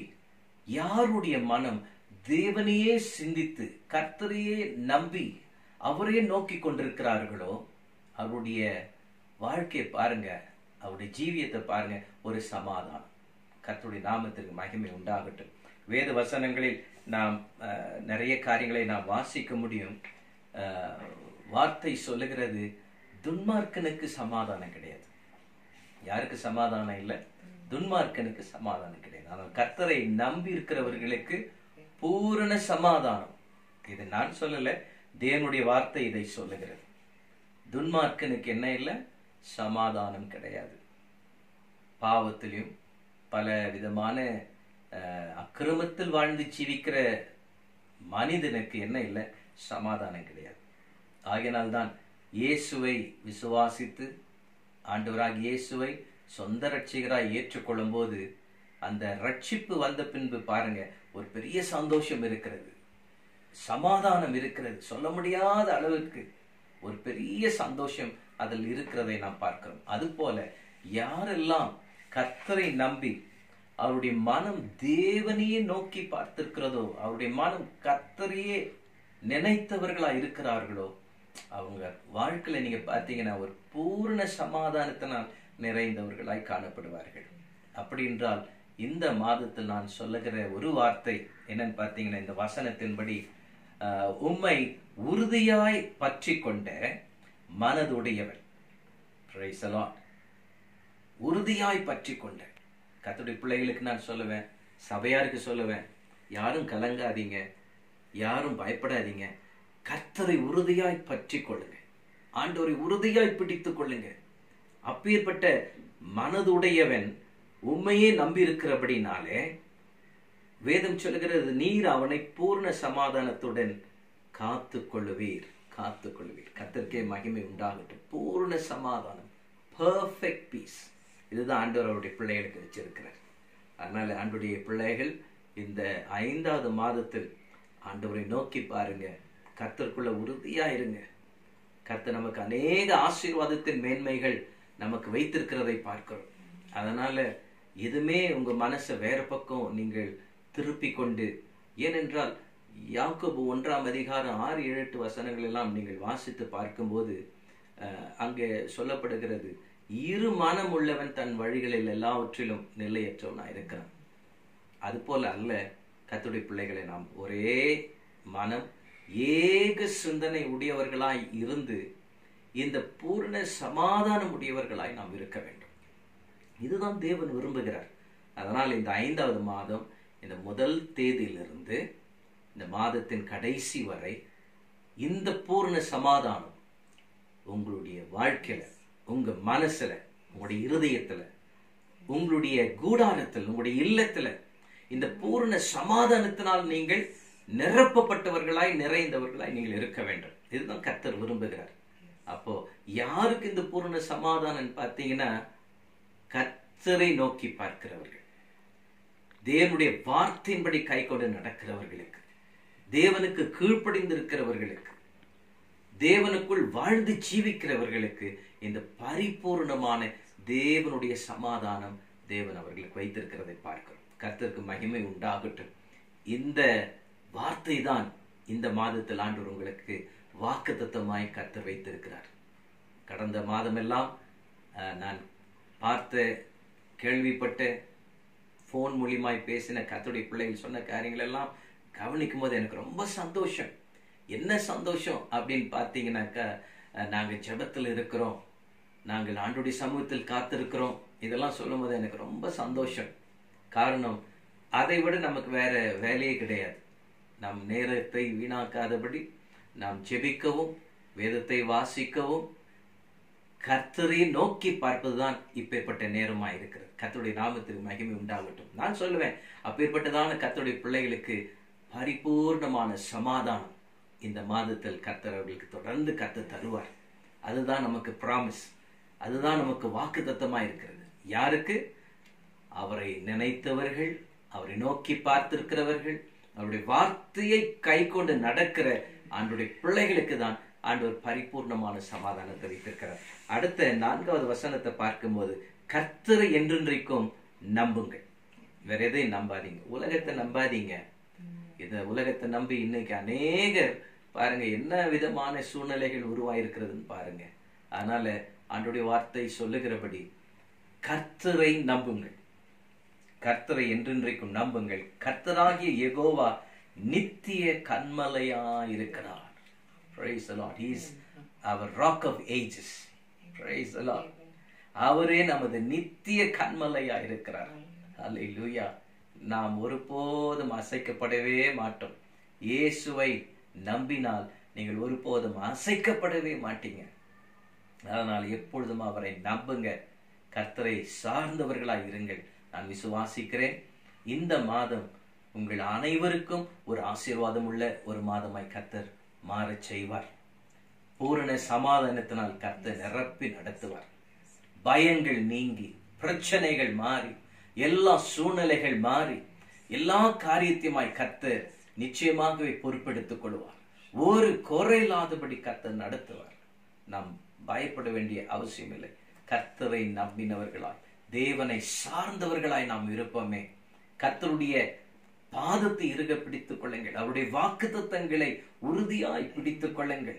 Speaker 1: யாருடைய மனம் தேவனையே சிந்தித்து கர்த்தரையே நம்பி அவரே நோக்கி கொண்டிருக்கிறார்களோ அவருடைய வாழ்க்கையை பாருங்க அவருடைய ஜீவியத்தை பாருங்க ஒரு சமாதானம் கர்த்தருடைய நாமத்திற்கு மகிமை உண்டாகட்டும் வேத வசனங்களில் நாம் அஹ், நிறைய காரியங்களை நாம் வாசிக்க முடியும் அஹ், வார்த்தை சொல்லுகிறது துன்மார்க்கனுக்கு சமாதானம் கிடையாது யாருக்கு சமாதானம் இல்லை துன்மார்க்கனுக்கு சமாதானம் கிடையாது ஆனால் கர்த்தரை நம்பி இருக்கிறவர்களுக்கு பூரண சமாதானம் இது நான் சொல்லல தேவனுடைய வார்த்தை இதை சொல்லுகிறது துன்மார்க்கனுக்கு என்ன இல்லை சமாதானம் கிடையாது பாவத்திலையும் பல விதமான அஹ், அக்கிரமத்தில் வாழ்ந்து ஜீவிக்கிற மனிதனுக்கு என்ன இல்லை சமாதானம் கிடையாது ஆகையினால்தான் இயேசுவை விசுவாசித்து ஆண்டவராக இயேசுவை சொந்த ரட்சிகராய் ஏற்றுக்கொள்ளும் போது அந்த ரட்சிப்பு வந்த பின்பு பாருங்க ஒரு பெரிய சந்தோஷம் இருக்கிறது சமாதானம் இருக்கிறது சொல்ல முடியாத அளவுக்கு ஒரு பெரிய சந்தோஷம் அதில் இருக்கிறதை நாம் பார்க்கிறோம் அதுபோல யாரெல்லாம் கர்த்தரை நம்பி அவருடைய மனம் தேவனையே நோக்கி பார்த்திருக்கிறதோ அவருடைய மனம் கர்த்தரையே நினைத்தவர்களா இருக்கிறார்களோ அவங்க வாழ்க்கையில நீங்க பார்த்தீங்கன்னா ஒரு பூரண சமாதானத்தினால் நிறைந்தவர்களாய் காணப்படுவார்கள் அப்படி என்றால் இந்த மாதத்தில் நான் சொல்லுகிற ஒரு வார்த்தை என்னன்னு பார்த்தீங்கன்னா இந்த வசனத்தின்படி ஆஹ், உம்மை உறுதியாய் பற்றி கொண்ட மனதுடையவன் Praise the Lord. உறுதியாய் பற்றி கொண்ட கர்த்தருடைய பிள்ளைகளுக்கு நான் சொல்லுவேன் சபையாருக்கு சொல்லுவேன் யாரும் கலங்காதீங்க யாரும் பயப்படாதீங்க கர்த்தரை உறுதியாய் பற்றி கொள்ளுங்க ஆண்டவரை உறுதியாய் பிடித்துக் கொள்ளுங்க அப்பேற்பட்ட மனதுடையவன் உண்மையே நம்பி இருக்கிறபடினாலே வேதம் சொல்லுகிறது நீர் அவனை பூர்ண சமாதானத்துடன் காத்து கொள்ளுவீர் காத்து கொள்ளுவீர் கர்த்தருக்கே மகிமை உண்டாகட்டும் பூர்ண சமாதானம் பர்ஃபெக்ட் பீஸ் இதுதான் ஆண்டவர் அவருடைய பிள்ளைகளுக்கு வச்சிருக்கிறார் அதனால ஆண்டுடைய பிள்ளைகள் இந்த ஐந்தாவது மாதத்தில் ஆண்டவரை நோக்கி பாருங்க கர்த்தருக்குள்ள உறுதியா இருங்க கர்த்தர் நமக்கு அநேக ஆசீர்வாதத்தின் மேன்மைகள் நமக்கு வைத்திருக்கிறதை பார்க்கிறோம் அதனால எதுவுமே உங்க மனசை வேற பக்கம் நீங்கள் திருப்பி கொண்டு ஏனென்றால் யாக்கோபு ஒன்றாம் அதிகாரம் ஆறு ஏழு எட்டு வசனங்கள் எல்லாம் நீங்கள் வாசித்து பார்க்கும்போது அஹ், அங்கே சொல்லப்படுகிறது இரு மனம் உள்ளவன் தன் வழிகளில் எல்லாவற்றிலும் நிலையற்றவனாய் இருக்கிறான் அதுபோல அல்ல கத்துடைய பிள்ளைகளை நாம் ஒரே மனம் ஏக சிந்தனை உடையவர்களாய் இருந்து இந்த பூர்ண சமாதானம் உடையவர்களாய் நாம் இருக்க வேண்டும் இதுதான் தேவன் விரும்புகிறார் அதனால் இந்த ஐந்தாவது மாதம் இந்த முதல் தேதியிலிருந்து இந்த மாதத்தின் கடைசி வரை இந்த பூர்ண சமாதானம் உங்களுடைய வாழ்க்கையில உங்க மனசுல உங்களுடைய இருதயத்துல உங்களுடைய கூடாரத்தில் உங்களுடைய இல்லத்துல இந்த பூர்ண சமாதானத்தினால் நீங்கள் நிரப்பப்பட்டவர்களாய் நிறைந்தவர்களாய் நீங்கள் இருக்க வேண்டும் இதுதான் கர்த்தர் விரும்புகிறார் அப்போ யாருக்கு இந்த பூர்ண சமாதானம் பார்த்தீங்கன்னா கர்த்தரை நோக்கி பார்க்கிறவர்கள் தேவனுடைய வார்த்தையின்படி கை கொண்டு நடக்கிறவர்களுக்கு தேவனுக்கு கீழ்ப்படிந்திருக்கிறவர்களுக்கு தேவனுக்குள் வாழ்ந்து ஜீவிக்கிறவர்களுக்கு இந்த பரிபூர்ணமான தேவனுடைய சமாதானம் தேவன் அவர்களுக்கு வைத்திருக்கிறதை பார்க்கிறோம் கர்த்தருக்கு மகிமை உண்டாகட்டும் இந்த வார்த்தை தான் இந்த மாதத்தில் ஆண்டவர் உங்களுக்கு வாக்குத்தத்தமாய் கர்த்தர் வைத்திருக்கிறார் கடந்த மாதமெல்லாம் அஹ், நான் பார்த்த கேள்விப்பட்ட ஃபோன் மூலியமாய் பேசின கர்த்தருடைய பிள்ளைகள் சொன்ன காரியங்கள் எல்லாம் கவனிக்கும் போது எனக்கு ரொம்ப சந்தோஷம் என்ன சந்தோஷம் அப்படின்னு பார்த்தீங்கன்னாக்கா அஹ், நாங்க ஜெபத்தில் இருக்கிறோம் நாங்கள் ஆண்டுடைய சமூகத்தில் காத்திருக்கிறோம் இதெல்லாம் சொல்லும்போது எனக்கு ரொம்ப சந்தோஷம் காரணம் அதை விட நமக்கு வேற வேலையே கிடையாது நம் நேரத்தை வீணாக்காதபடி நாம் ஜெபிக்கவும் வேதத்தை வாசிக்கவும் கர்த்தரை நோக்கி பார்ப்பதுதான் இப்பேற்பட்ட நேரமா இருக்கிறது கர்த்தருடைய நாமத்துக்கு மகிமை உண்டாகட்டும் நான் சொல்லுவேன் அப்பேற்பட்டதான கர்த்தருடைய பிள்ளைகளுக்கு பரிபூர்ணமான சமாதானம் இந்த மாதத்தில் கர்த்தர் அவர்களுக்கு தொடர்ந்து கர்த்தர் தருவார் அதுதான் நமக்கு ப்ராமிஸ் அதுதான் நமக்கு வாக்குத்தத்தமா இருக்கிறது யாருக்கு அவரை நினைத்தவர்கள் அவரை நோக்கி பார்த்திருக்கிறவர்கள் அவருடைய வார்த்தையை கை கொண்டு நடக்கிற ஆண்டுடைய பிள்ளைகளுக்கு தான் ஆண்டவர் பரிபூர்ணமான சமாதானத்தை வைத்திருக்கிறார் அடுத்த நான்காவது வசனத்தை பார்க்கும்போது கர்த்தரை என்றென்றைக்கும் நம்புங்கள் வேற எதையும் நம்பாதீங்க உலகத்தை நம்பாதீங்க இந்த உலகத்தை நம்பி இன்னைக்கு அநேகர் பாருங்க என்ன விதமான சூழ்நிலைகள் உருவாயிருக்கிறதுன்னு பாருங்க அதனால ஆண்டுடைய வார்த்தை சொல்லுகிறபடி கர்த்தரை நம்புங்கள் கர்த்தரை என்றென்றைக்கும் நம்புங்கள் கர்த்தராகிய யெகோவா நித்திய கண்மலையா இருக்கிறார் Praise the Lord. He is our rock of ages. Praise the Lord. அவரே நமது நித்திய கண்மலையா இருக்கிறார் அல்லேலூயா நாம் ஒருபோதும் அசைக்கப்படவே மாட்டோம் இயேசுவை நம்பினால் நீங்கள் ஒருபோதும் அசைக்கப்படவே மாட்டீங்க அதனால் எப்பொழுதும் அவரை நம்புங்க கர்த்தரை சார்ந்தவர்களாய் இருங்கள் நான் விசுவாசிக்கிறேன் இந்த மாதம் உங்கள் அனைவருக்கும் ஒரு ஆசீர்வாதம் உள்ள ஒரு மாதமாய் கர்த்தர் மாறச் செய்வார் பூரண சமாதானத்தினால் கர்த்தர் நிரப்பி நடத்துவார் பயங்கள் நீங்கி பிரச்சனைகள் மாறி எல்லா சூழ்நிலைகள் மாறி எல்லா காரியத்தையுமாய் கர்த்தர் நிச்சயமாகவே பொறுப்பெடுத்துக் கொள்வார் ஒரு குறையில்லாதபடி கர்த்தர் நடத்துவார் நாம் பயப்பட வேண்டிய அவசியம் இல்லை கர்த்தரை நம்பினவர்களாய் தேவனை சார்ந்தவர்களாய் நாம் இருப்போமே கர்த்தருடைய பாதத்தை இறுக பிடித்துக் கொள்ளுங்கள் அவருடைய வாக்குத்தத்தங்களை உறுதியாய் பிடித்துக் கொள்ளுங்கள்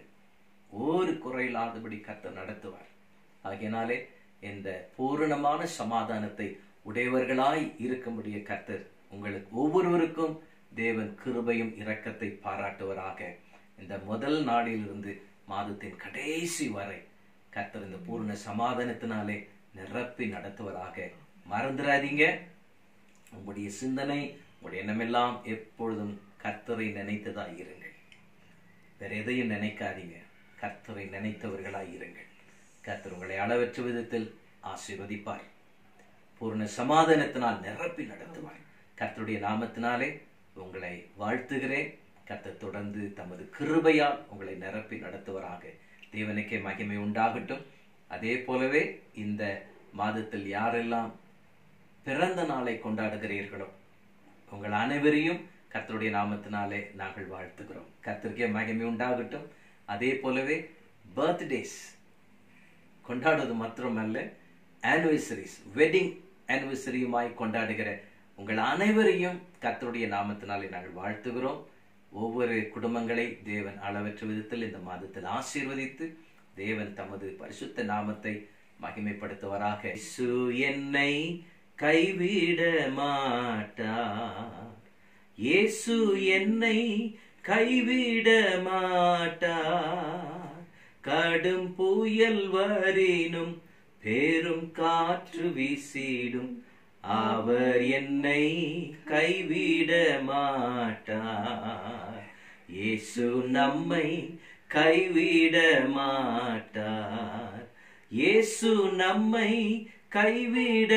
Speaker 1: ஒரு குறையில்லாதபடி கர்த்தர் நடத்துவார் ஆகையினாலே இந்த பூரணமான சமாதானத்தை உடையவர்களாய் இருக்கும்படிய கர்த்தர் உங்களுக்கு ஒவ்வொருவருக்கும் தேவன் கிருபையும் இரக்கத்தை பாராட்டுவராக இந்த முதல் நாளிலிருந்து மாதத்தின் கடைசி வரை கர்த்தர் இந்த பூர்ண சமாதானத்தினாலே நிரப்பி நடத்துவராக மறந்துடாதீங்க உங்களுடைய சிந்தனை உங்களுடைய எண்ணமெல்லாம் எப்பொழுதும் கர்த்தரை நினைத்ததாய் இருங்கள் வேற எதையும் நினைக்காதீங்க கர்த்தரை நினைத்தவர்களாய் இருங்கள் கர்த்தர் உங்களை அளவற்ற விதத்தில் ஆசீர்வதிப்பார் பூர்ண சமாதானத்தினால் நிரப்பி நடத்துவார் கர்த்தருடைய நாமத்தினாலே உங்களை வாழ்த்துகிறேன் கர்த்தர் தொடர்ந்து தமது கிருபையால் உங்களை நிரப்பி நடத்துவராக தேவனுக்கே மகிமை உண்டாகட்டும் அதே போலவே இந்த மாதத்தில் யாரெல்லாம் பிறந்த நாளை கொண்டாடுகிறீர்களோ உங்கள் அனைவரையும் கர்த்தருடைய நாமத்தினாலே நாங்கள் வாழ்த்துகிறோம் கர்த்தருக்கே மகிமை உண்டாகட்டும் அதே போலவே பர்த்டேஸ் கொண்டாடுவது மாத்திரமல்ல ஆனிவர்சரிஸ் வெட்டிங் ஆனிவர்சரியுமாய் கொண்டாடுகிற உங்கள் அனைவரையும் கர்த்தருடைய நாமத்தினாலே நாங்கள் வாழ்த்துகிறோம் ஒவ்வொரு குடும்பங்களை தேவன் அளவற்ற விதத்தில் இந்த மாதத்தில் ஆசீர்வதித்து தேவன் தமது பரிசுத்த நாமத்தை மகிமைப்படுத்துவராக இயேசு என்னை கைவிட மாட்டார் இயேசு என்னை கைவிட மாட்டார் கடும் புயல் வரினும் பெரும் காற்று வீசிடும் அவர் என்னை கைவிட மாட்டார் இயேசு நம்மை கைவிட மாட்டார் இயேசு நம்மை கைவிட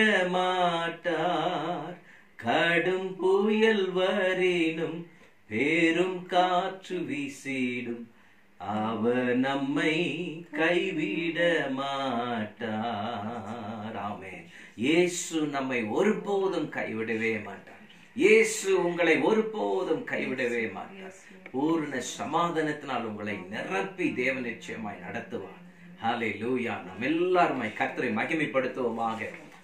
Speaker 1: மாட்டார் கடும் புயல் வரினும் பெரும் காற்று வீசிடும் அவர் நம்மை கைவிட மாட்டார் ஆமென் இயேசு நம்மை ஒருபோதும் கைவிடவே மாட்டார் இயேசு உங்களை ஒருபோதும் கைவிடவே மாட்டார் பூர்ண சமாதானத்தினால் உங்களை நிரப்பி தேவ நிச்சயமாய் நடத்துவார் ஹாலே லூயா நாம் எல்லாருமாய் கர்த்தரை மகிமைப்படுத்துவோமாக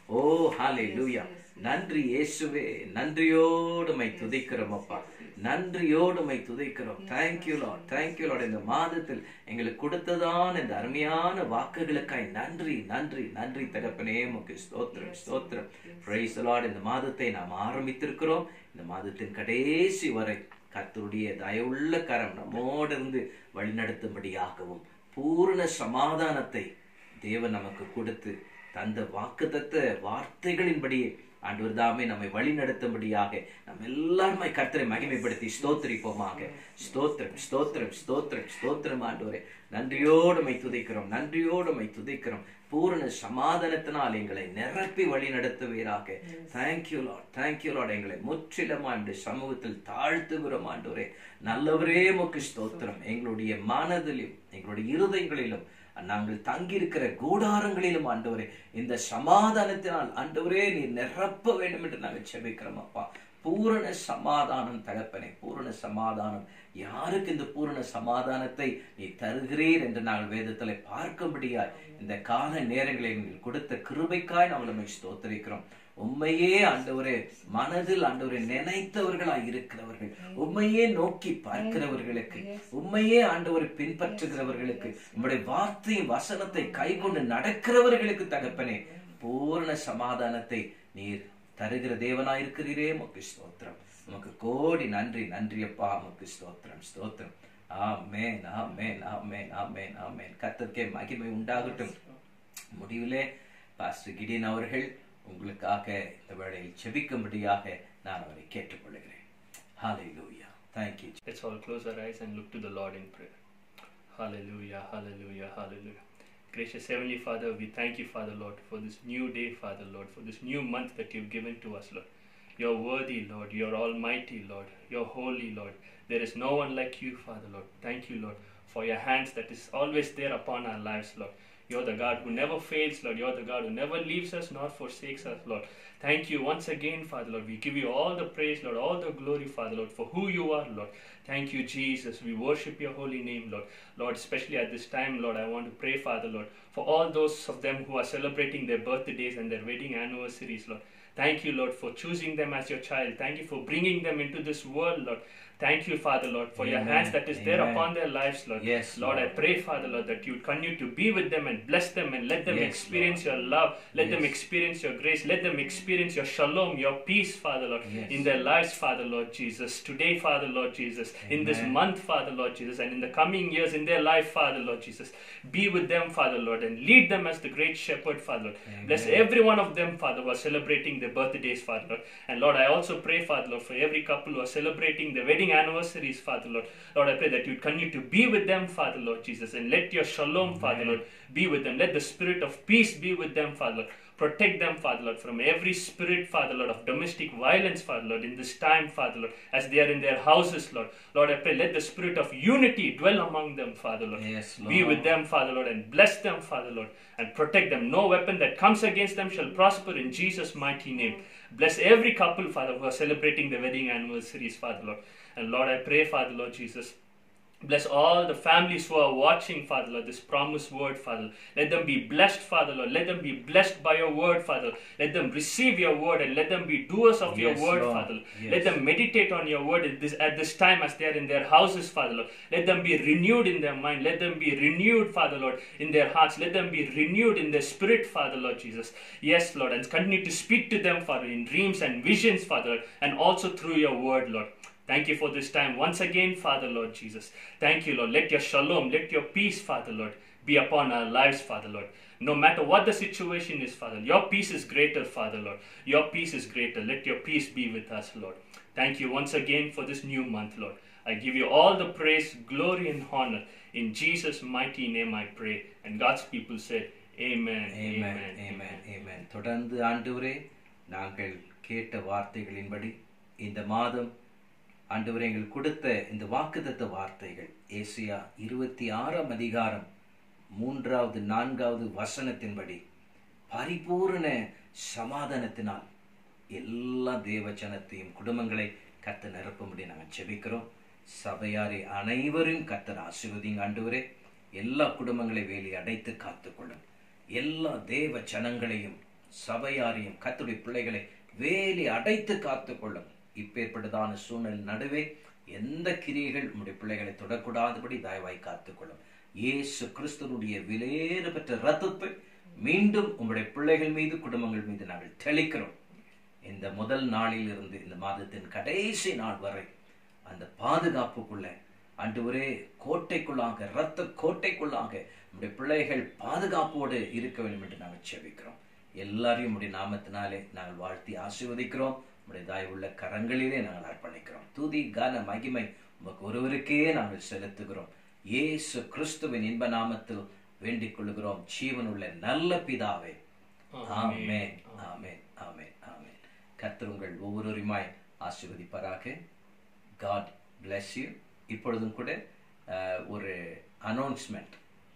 Speaker 1: ஓ ஹாலே லூயா நன்றி இயேசுவே நன்றியோடு மை துதிக்கிறோம் அப்பா நன்றியோடு மை துதிக்கிறோம் தேங்க்யூ லார்ட் தேங்க்யூ லார்ட் இந்த மாதத்தில் எங்களுக்கு கொடுத்ததான இந்த அருமையான வாக்குகளுக்காய் நன்றி நன்றி நன்றி தகப்பனே உமக்கு ஸ்தோத்திரம் ஸ்தோத்திரம் பிரைஸ் லார்ட் இந்த மாதத்தை நாம் ஆரம்பித்திருக்கிறோம் இந்த மாதத்தின் கடைசி வரை கர்த்தருடைய தயவுள்ள கரம் நம்மோடு இருந்து வழிநடத்தும்படியாகவும் பூரண சமாதானத்தை தேவன் நமக்கு கொடுத்து தந்த வாக்குத்தத்த வார்த்தைகளின்படியே ஆண்டவர் தாமே நம்மை வழி நடத்தும்படியாக நம்ம எல்லாருமே கர்த்தரை மகிமைப்படுத்தி ஸ்தோத்திரிப்போமாக ஸ்தோத்திரம் ஸ்தோத்திரம் ஸ்தோத்திரம் ஸ்தோத்திரம் ஆண்டவரே நன்றியோடுமை துதிக்கிறோம் நன்றியோடுமை துதிக்கிறோம் பூரண சமாதானத்தினால் எங்களை நிரப்பி வழி நடத்துவீராக தேங்க்யூ லார்ட் தேங்க்யூ லார்ட் எங்களை முற்றிலுமா இந்த சமூகத்தில் தாழ்த்துகிறோம் ஆண்டவரே நல்லவரே முக்கு ஸ்தோத்திரம் எங்களுடைய மனதிலும் எங்களுடைய இருதயங்களிலும் நாங்கள் தங்கியிருக்கிற கூடாரங்களிலும் ஆண்டவரே இந்த சமாதானத்தினால் ஆண்டவரே நீ நிரப்ப வேண்டும் என்று நாங்கள் செபிக்கிறோம் அப்பா பூரண சமாதானம் தகப்பனே பூரண சமாதானம் யாருக்கு இந்த பூரண சமாதானத்தை நீ தருகிறீர் என்று நாங்கள் வேதத்தில் பார்க்கும்படியாய் இந்த கால நேரங்களில் நீங்கள் கொடுத்த கிருபைக்காய் நாங்கள் நம்மை ஸ்தோத்தரிக்கிறோம் உண்மையே ஆண்டவரே மனதில் ஆண்டவரை நினைத்தவர்களாய் இருக்கிறவர்கள் உண்மையே நோக்கி பார்க்கிறவர்களுக்கு உண்மையே ஆண்டவரை பின்பற்றுகிறவர்களுக்கு உங்களுடைய வார்த்தையும் வசனத்தை கைகொண்டு நடக்கிறவர்களுக்கு தகப்பனே பூர்ண சமாதானத்தை நீர் தருகிற தேவனாய் இருக்கிறீரே உமக்கு ஸ்தோத்திரம் உமக்கு கோடி நன்றி நன்றி அப்பா உமக்கு ஸ்தோத்திரம் ஸ்தோத்திரம் ஆமேன் ஆமேன் ஆமேன் ஆமேன் ஆமேன் கத்தற்கே மகிமை உண்டாகட்டும் முடிவிலே பாஸ்டர் கிடியன் அவர்கள் உங்களுக்காக இந்த வேளையில் செபிக்கும்படியாக நான் அவரை கேட்டுக்கொள்கிறேன் ஹalleluya thank you
Speaker 3: Let's all close our eyes and look to the Lord in prayer. Hallelujah, hallelujah, hallelujah. Gracious Heavenly Father, we thank you, Father Lord, for this new day, Father Lord, for this new month that you've given to us, Lord. You're worthy, Lord. You're almighty, Lord. You're holy, Lord. There is no one like you, Father Lord. Thank you, Lord, for your hands that is always there upon our lives, Lord. You're the God who never fails, Lord. You're the God who never leaves us nor forsakes us, Lord. Thank you once again, Father Lord. We give you all the praise, Lord, all the glory, Father Lord, for who you are, Lord. Thank you, Jesus. We worship your holy name, Lord. Lord, especially at this time, Lord, I want to pray, Father Lord, for all those of them who are celebrating their birthdays and their wedding anniversaries, Lord. Thank you, Lord, for choosing them as your child. Thank you for bringing them into this world, Lord. Thank you, Father Lord, for your
Speaker 1: Amen.
Speaker 3: hands that is there
Speaker 1: Amen.
Speaker 3: upon their lives, Lord.
Speaker 1: Yes,
Speaker 3: Lord, I
Speaker 1: Lord.
Speaker 3: pray, Father Lord, that you would continue to be with them and bless them and let them
Speaker 1: Yes,
Speaker 3: experience
Speaker 1: Lord.
Speaker 3: your love. Let them
Speaker 1: Yes.
Speaker 3: experience your grace. Let them experience your shalom, your peace, Father Lord,
Speaker 1: Yes.
Speaker 3: in their lives, Father Lord Jesus. Today, Father Lord Jesus, in this
Speaker 1: Amen.
Speaker 3: month, Father Lord Jesus, and in the coming years in their life, Father Lord Jesus. Be with them, Father Lord, and lead them as the great shepherd, Father Lord. Bless
Speaker 1: Amen.
Speaker 3: every one of them, Father, who are celebrating their birthdays, Father Lord. And Lord, I also pray, Father Lord, for every couple who are celebrating their wedding anniversaries, Father Lord. Lord, I pray that you would continue to be with them, Father Lord Jesus, and let your shalom, Father Lord, be with them. Let the spirit of peace be with them, Father Lord. Protect them, Father Lord, from every spirit, Father Lord, of domestic violence, Father Lord, in this time, Father Lord, as they are in their houses, Lord. Lord, I pray, let the spirit of unity dwell among them, Father Lord.
Speaker 1: Yes,
Speaker 3: Be
Speaker 1: Lord.
Speaker 3: with them, Father Lord, and bless them, Father Lord, and protect them. No weapon that comes against them shall prosper in Jesus' mighty name. Bless every couple, Father, who are celebrating their wedding anniversaries, Father Lord. And Lord, I pray, Father Lord Jesus. Bless all the families who are watching, Father Lord, this promised word, Father. Let them be blessed, Father Lord. Let them be blessed by your word, Father. Let them receive your word and let them be doers of your
Speaker 1: Yes,
Speaker 3: word,
Speaker 1: Lord.
Speaker 3: Father.
Speaker 1: Yes.
Speaker 3: Let them meditate on your word at this, at this time as they are in their houses, Father Lord. Let them be renewed in their mind. Let them be renewed, Father Lord, in their hearts. Let them be renewed in their spirit, Father Lord Jesus. Yes, Lord, and continue to speak to them, Father, in dreams and visions, Father, Lord, and also through your word, Lord. Thank you for this time once again, Father Lord Jesus. Thank you, Lord. Let your shalom, let your peace, Father Lord, be upon our lives, Father Lord. No matter what the situation is, Father, your peace is greater, Father Lord. Your peace is greater. Let your peace be with us, Lord. Thank you once again for this new month, Lord. I give you all the praise, glory, and honor. In Jesus' mighty name I pray. And God's people said, Amen.
Speaker 1: Amen, amen, amen. தொடர்ந்து ஆண்டவரே நாங்கள் கேட்ட வார்த்தைகளின்படி இந்த மாதம் ஆண்டவரே எங்கள் கொடுத்த இந்த வாக்குத்தத்த வார்த்தைகள் ஏசியா இருபத்தி ஆறாம் அதிகாரம் மூன்றாவது நான்காவது வசனத்தின்படி பரிபூரண சமாதானத்தினால் எல்லா தேவஜனத்தையும் குடும்பங்களை கத்த நிரப்பும்படி நாங்கள் செபிக்கிறோம் சபையாரை அனைவரும் கத்தர் ஆசீர்வதிங்க ஆண்டவரே எல்லா குடும்பங்களை வேலி அடைத்து காத்துக்கொள்ளும் எல்லா தேவ ஜனங்களையும் சபையாரையும் கத்துடைய பிள்ளைகளை வேலி அடைத்து காத்துக்கொள்ளும் இப்பேற்பட்டதான சூழ்நிலை நடுவே எந்த கிரியைகள் உம்முடைய பிள்ளைகளை தொடக்கூடாதபடி தயவாய் காத்துக்கொள்ளும் இயேசு கிறிஸ்துவனுடைய விலையேற பெற்ற ரத்தத்தை மீண்டும் உம்முடைய பிள்ளைகள் மீது குடும்பங்கள் மீது நாங்கள் தெளிக்கிறோம் இந்த முதல் நாளில் இருந்து இந்த மாதத்தின் கடைசி நாள் வரை அந்த பாதுகாப்புக்குள்ள ஆண்டவரே கோட்டைக்குள்ளாக இரத்த கோட்டைக்குள்ளாக நம்முடைய பிள்ளைகள் பாதுகாப்போடு இருக்க வேண்டும் என்று நாங்கள் செபிக்கிறோம் எல்லாரையும் உடைய நாமத்தினாலே நாங்கள் வாழ்த்தி ஆசீர்வதிக்கிறோம் உடைய தாயுள்ள கரங்களிலே நாங்கள் அர்ப்பணிக்கிறோம் துதி கன மகிமை உமக்கு ஒருவருக்கே நாங்கள் செலுத்துகிறோம் இயேசு கிறிஸ்துவின் இன்ப நாமத்தில் வேண்டிக் கொள்கிறோம் ஜீவனுள்ள நல்ல பிதாவே ஆமென் ஆமென் ஆமென் ஆமென் கர்த்தர் உங்கள் ஒவ்வொருவருமாய் ஆசீர்வதிப்பாராக காட் bless யூ இப்பொழுதும் கூட அஹ், ஒரு அனௌன்ஸ்மெண்ட்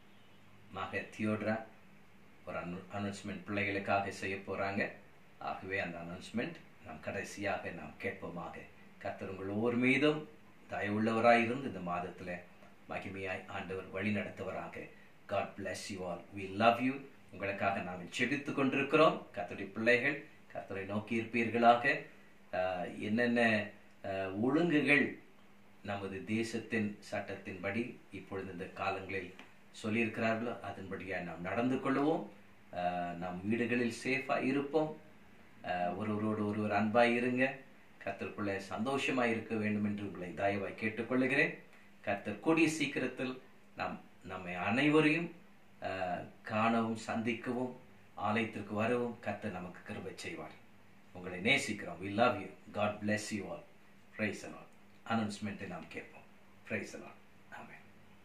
Speaker 1: மக தியோட்ரா ஒரு அனௌன்ஸ்மெண்ட் பிள்ளைகளுக்காக செய்ய போறாங்க ஆகவே அந்த அனௌன்ஸ்மெண்ட் நாம் கடைசியாக நாம் கேட்போமாக கர்த்தர் உங்கள் ஒவ்வொரு மீதும் தயவுள்ளவராய் இருந்து இந்த மாதத்துல மகிமையாய் ஆண்டவர் வழி நடத்துவராக God bless you all we love you உங்களுக்காக நாங்கள் செபித்து கொண்டிருக்கிறோம் கர்த்தருடைய பிள்ளைகள் கர்த்தரை நோக்கி இருப்பீர்களாக ஆஹ், என்னென்ன ஆஹ், ஒழுங்குகள் நமது தேசத்தின் சட்டத்தின்படி இப்பொழுது இந்த காலங்களில் சொல்லியிருக்கிறார்களோ அதன்படியாக நாம் நடந்து கொள்வோம் ஆஹ், நம் வீடுகளில் சேஃபாக இருப்போம் ஆஹ், ஒருவரோடு ஒருவர் அன்பாய் இருங்க கர்த்தருக்குள்ளே சந்தோஷமாய் இருக்க வேண்டும் என்று உங்களை தயவாய் கேட்டுக்கொள்ளுகிறேன் கர்த்தர் கூடிய சீக்கிரத்தில் நாம் நம்மை அனைவரையும் ஆஹ், காணவும் சந்திக்கவும் ஆலயத்திற்கு வரவும் கர்த்தர் நமக்கு கிருபை செய்வார் உங்களை நேசிக்கிறோம் we love you God bless you all praise the Lord அனௌன்ஸ்மெண்ட்டை நாம் கேட்போம் பிரைஸ் அலாட் ஆமென்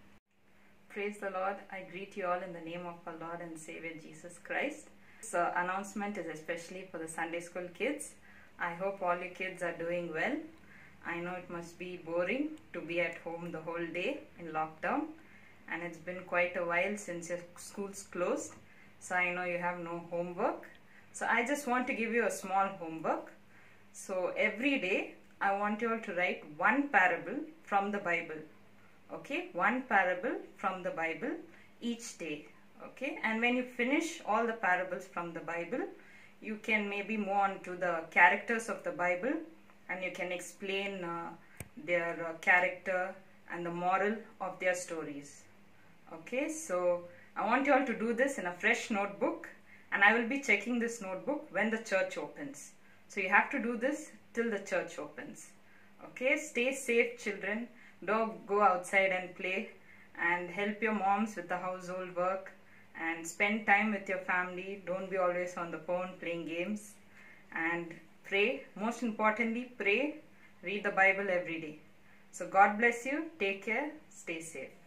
Speaker 4: Praise the Lord. I greet you all in the name of our Lord and Savior Jesus Christ. This uh, announcement is especially for the Sunday school kids. I hope all you kids are doing well. I know it must be boring to be at home the whole day in lockdown, and it's been quite a while since your school's closed. So I know you have no homework. So I just want to give you a small homework. So every day, I want you all to write one parable from the Bible okay one parable from the bible each day okay and when you finish all the parables from the bible you can maybe move on to the characters of the bible and you can explain uh, their uh, character and the moral of their stories okay so i want you all to do this in a fresh notebook and i will be checking this notebook when the church opens so you have to do this till the church opens okay stay safe children don't go outside and play and help your moms with the household work and spend time with your family don't be always on the phone playing games and pray most importantly pray read the bible every day so god bless you take care stay safe